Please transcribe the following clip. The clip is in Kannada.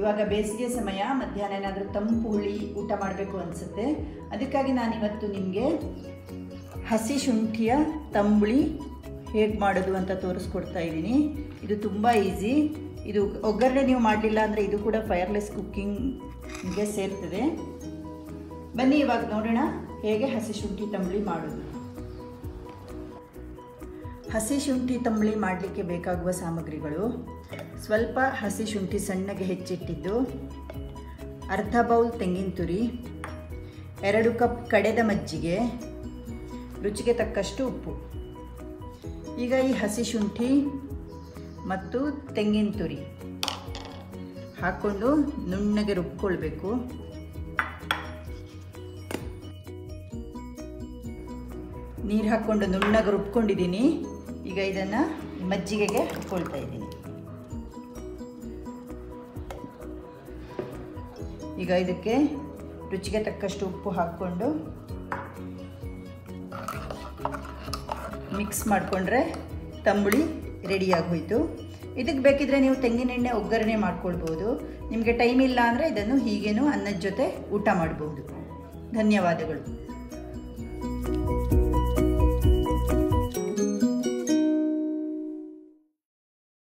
ಇವಾಗ ಬೇಸಿಗೆ ಸಮಯ ಮಧ್ಯಾಹ್ನ ಏನಾದರೂ ತಂಪು ಹುಳಿ ಊಟ ಮಾಡಬೇಕು ಅನಿಸುತ್ತೆ ಅದಕ್ಕಾಗಿ ನಾನಿವತ್ತು ನಿಮಗೆ ಹಸಿ ಶುಂಠಿಯ ತಂಬುಳಿ ಹೇಗೆ ಮಾಡೋದು ಅಂತ ತೋರಿಸ್ಕೊಡ್ತಾ ಇದ್ದೀನಿ ಇದು ತುಂಬ ಈಸಿ ಇದು ಒಗ್ಗರಣೆ ನೀವು ಮಾಡಲಿಲ್ಲ ಅಂದರೆ ಇದು ಕೂಡ ಫೈರ್ಲೆಸ್ ಕುಕ್ಕಿಂಗ್ಗೆ ಸೇರ್ತದೆ ಬನ್ನಿ ಇವಾಗ ನೋಡೋಣ ಹೇಗೆ ಹಸಿ ಶುಂಠಿ ತಂಬುಳಿ ಮಾಡೋದು ಹಸಿ ಶುಂಠಿ ತಂಬುಳಿ ಮಾಡಲಿಕ್ಕೆ ಬೇಕಾಗುವ ಸಾಮಗ್ರಿಗಳು ಸ್ವಲ್ಪ ಹಸಿ ಶುಂಠಿ ಸಣ್ಣಗೆ ಹೆಚ್ಚಿಟ್ಟಿದ್ದು ಅರ್ಧ ಬೌಲ್ ತೆಂಗಿನ ತುರಿ ಎರಡು ಕಪ್ ಕಡೆದ ಮಜ್ಜಿಗೆ ರುಚಿಗೆ ತಕ್ಕಷ್ಟು ಉಪ್ಪು ಈಗ ಈ ಹಸಿ ಶುಂಠಿ ಮತ್ತು ತೆಂಗಿನ ತುರಿ ಹಾಕ್ಕೊಂಡು ನುಣ್ಣಗೆ ರುಬ್ಕೊಳ್ಬೇಕು ನೀರು ಹಾಕ್ಕೊಂಡು ನುಣ್ಣಗೆ ರುಬ್ಕೊಂಡಿದ್ದೀನಿ ಈಗ ಇದನ್ನು ಮಜ್ಜಿಗೆಗೆ ಹಾಕ್ಕೊಳ್ತಾ ಇದ್ದೀನಿ ಈಗ ಇದಕ್ಕೆ ರುಚಿಗೆ ತಕ್ಕಷ್ಟು ಉಪ್ಪು ಹಾಕ್ಕೊಂಡು ಮಿಕ್ಸ್ ಮಾಡಿಕೊಂಡ್ರೆ ತಂಬುಳಿ ರೆಡಿಯಾಗಿ ಹೋಯಿತು ಇದಕ್ಕೆ ಬೇಕಿದ್ರೆ ನೀವು ತೆಂಗಿನೆಣ್ಣೆ ಒಗ್ಗರಣೆ ಮಾಡ್ಕೊಳ್ಬೋದು ನಿಮಗೆ ಟೈಮ್ ಇಲ್ಲ ಅಂದರೆ ಇದನ್ನು ಹೀಗೇನು ಅನ್ನದ ಜೊತೆ ಊಟ ಮಾಡ್ಬೋದು ಧನ್ಯವಾದಗಳು